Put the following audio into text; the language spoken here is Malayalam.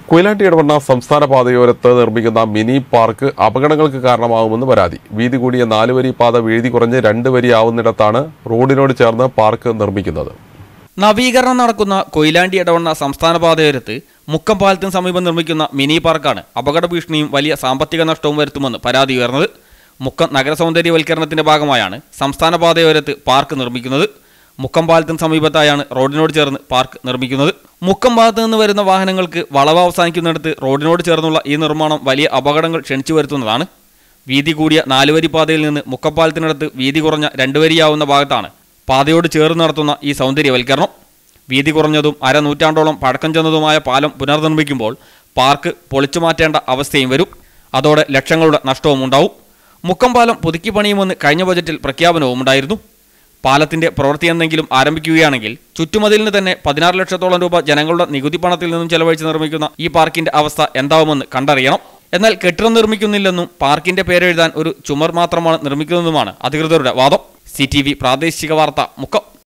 കൊയിലാണ്ടി ഇടവണ്ണ സംസ്ഥാന പാതയോരത്ത് നിർമ്മിക്കുന്ന മിനി പാർക്ക് അപകടങ്ങൾക്ക് കാരണമാകുമെന്ന് പരാതി വീതി കൂടിയ നാലുവരി പാത വീതി കുറഞ്ഞ് രണ്ട് വരി ആവുന്നിടത്താണ് റോഡിനോട് ചേർന്ന് പാർക്ക് നിർമ്മിക്കുന്നത് നവീകരണം നടക്കുന്ന കൊയിലാണ്ടി ഇടവണ്ണ സംസ്ഥാന പാതയോരത്ത് മുക്കം പാലത്തിന് സമീപം നിർമ്മിക്കുന്ന മിനി പാർക്കാണ് അപകട ഭീഷണിയും വലിയ സാമ്പത്തിക നഷ്ടവും വരുത്തുമെന്ന് പരാതി ഉയർന്നത് മുക്കം നഗരസൗന്ദര്യവൽക്കരണത്തിന്റെ ഭാഗമായാണ് സംസ്ഥാന പാതയോരത്ത് പാർക്ക് നിർമ്മിക്കുന്നത് മുക്കം പാലത്തിന് സമീപത്തായാണ് റോഡിനോട് ചേർന്ന് പാർക്ക് നിർമ്മിക്കുന്നത് മുക്കം ഭാഗത്ത് നിന്ന് വരുന്ന വാഹനങ്ങൾക്ക് വളവ് അവസാനിക്കുന്നിടത്ത് റോഡിനോട് ചേർന്നുള്ള ഈ നിർമ്മാണം വലിയ അപകടങ്ങൾ ക്ഷണിച്ചു വരുത്തുന്നതാണ് വീതി കൂടിയ നാലുവരി പാതയിൽ നിന്ന് മുക്കപ്പാലത്തിനടുത്ത് വീതി കുറഞ്ഞ രണ്ട് വരിയാവുന്ന ഭാഗത്താണ് പാതയോട് ചേർന്ന് നടത്തുന്ന ഈ സൗന്ദര്യവൽക്കരണം വീതി കുറഞ്ഞതും അരനൂറ്റാണ്ടോളം പഴക്കം ചെന്നതുമായ പാലം പുനർനിർമ്മിക്കുമ്പോൾ പാർക്ക് പൊളിച്ചു മാറ്റേണ്ട അവസ്ഥയും വരും അതോടെ ലക്ഷങ്ങളുടെ നഷ്ടവും ഉണ്ടാവും മുക്കം പാലം പുതുക്കി പണിയുമെന്ന് കഴിഞ്ഞ ബജറ്റിൽ പ്രഖ്യാപനവും ഉണ്ടായിരുന്നു പാലത്തിന്റെ പ്രവൃത്തി എന്തെങ്കിലും ആരംഭിക്കുകയാണെങ്കിൽ ചുറ്റുമതിലിന് തന്നെ പതിനാറ് ലക്ഷത്തോളം രൂപ ജനങ്ങളുടെ നികുതി പണത്തിൽ നിന്നും ചെലവഴിച്ച് നിർമ്മിക്കുന്ന ഈ പാർക്കിന്റെ അവസ്ഥ എന്താവുമെന്ന് കണ്ടറിയണം എന്നാൽ കെട്ടിടം നിർമ്മിക്കുന്നില്ലെന്നും പാർക്കിന്റെ പേരെഴുതാൻ ഒരു ചുമർ മാത്രമാണ് നിർമ്മിക്കുന്നതുമാണ് അധികൃതരുടെ വാദം സി പ്രാദേശിക വാർത്ത മുക്കം